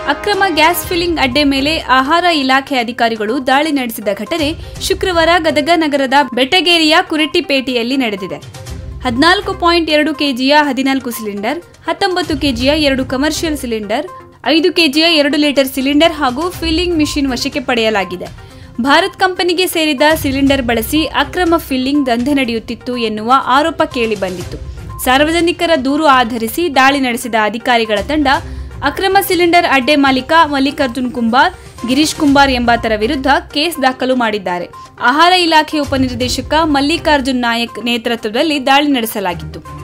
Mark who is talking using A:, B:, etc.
A: ಅಕ್ರಮ gas filling ಅಡ್ಡೆ ಮೇಲೆ ಆಹಾರ ಇಲಾಖೆ ಅಧಿಕಾರಿಗಳು ದಾಳಿ ನಡೆಸಿದ ಘಟನೆ ಶುಕ್ರವಾರ ಗದಗ ನಗರದ ಬೆಟಗೇರಿಯ ಕುರಿಟ್ಟಿಪೇಟೆಯಲ್ಲಿ ನಡೆದಿದೆ ಹದಿನಾಲ್ಕು ಪಾಯಿಂಟ್ ಎರಡು ಕೆಜಿಯ ಹದಿನಾಲ್ಕು ಸಿಲಿಂಡರ್ ಹತ್ತೊಂಬತ್ತು ಕೆಜಿಯ ಎರಡು ಕಮರ್ಷಿಯಲ್ ಸಿಲಿಂಡರ್ ಐದು ಕೆಜಿಯ ಎರಡು ಲೀಟರ್ ಸಿಲಿಂಡರ್ ಹಾಗೂ ಫಿಲ್ಲಿಂಗ್ ಮಿಷಿನ್ ವಶಕ್ಕೆ ಪಡೆಯಲಾಗಿದೆ ಭಾರತ್ ಕಂಪನಿಗೆ ಸೇರಿದ ಸಿಲಿಂಡರ್ ಬಳಸಿ ಅಕ್ರಮ ಫಿಲ್ಲಿಂಗ್ ದಂಧೆ ನಡೆಯುತ್ತಿತ್ತು ಎನ್ನುವ ಆರೋಪ ಕೇಳಿಬಂದಿತ್ತು ಸಾರ್ವಜನಿಕರ ದೂರು ಆಧರಿಸಿ ದಾಳಿ ನಡೆಸಿದ ಅಧಿಕಾರಿಗಳ ತಂಡ ಅಕ್ರಮ ಸಿಲಿಂಡರ್ ಅಡ್ಡೆ ಮಾಲೀಕ ಮಲ್ಲಿಕಾರ್ಜುನ್ ಕುಂಬಾರ್ ಗಿರೀಶ್ ಕುಂಬಾರ್ ಎಂಬಾತರ ವಿರುದ್ಧ ಕೇಸ್ ದಾಖಲು ಮಾಡಿದ್ದಾರೆ ಆಹಾರ ಇಲಾಖೆ ಉಪನಿರ್ದೇಶಕ ಮಲ್ಲಿಕಾರ್ಜುನ್ ನಾಯಕ್ ನೇತೃತ್ವದಲ್ಲಿ ದಾಳಿ ನಡೆಸಲಾಗಿತ್ತು